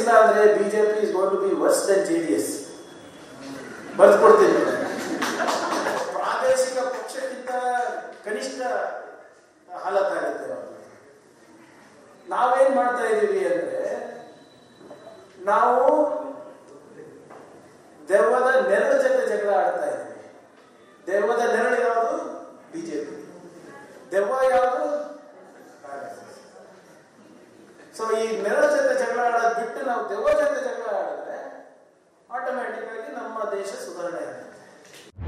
ಬರೆಸಿಲ್ಲ ಅಂದ್ರೆ BJP is gone to be worse than J D S ಬರ್ದ್ಕೊಡ್ತೀನಿ ಪ್ರಾದೇಶಿಕ ಪಕ್ಷಕ್ಕಿಂತ ಕನಿಷ್ಠ ಹಾಲತ್ತಾಗುತ್ತೆ ಅವ್ರದ್ದು. ನಾವೇನ್ ಮಾಡ್ತಾ ಇದ್ದೀವಿ ಅಂದ್ರೆ ನಾವು ದೆವ್ವದ ನೆರಳು ಜೊತೆ ಜಗಳ ಆಡ್ತಾ ಇದ್ದೀವಿ ದೆವ್ವದ ನೆರಳು ಯಾವುದು ಬಿಜೆಪಿ ದೆವ್ವ ಯಾವುದು ಸೊ ಈ ನೆರಳು ಜೊತೆ ಜಗಳ ಆಡೋದು ಬಿಟ್ಟು ನಾವು ದೆವ್ವ ಜೊತೆ ಜಗಳ ಆಡಿದ್ರೆ ಆಟೋಮ್ಯಾಟಿಕ್ ಆಗಿ ನಮ್ಮ ದೇಶ ಸುಧಾರಣೆ ಆಗುತ್ತೆ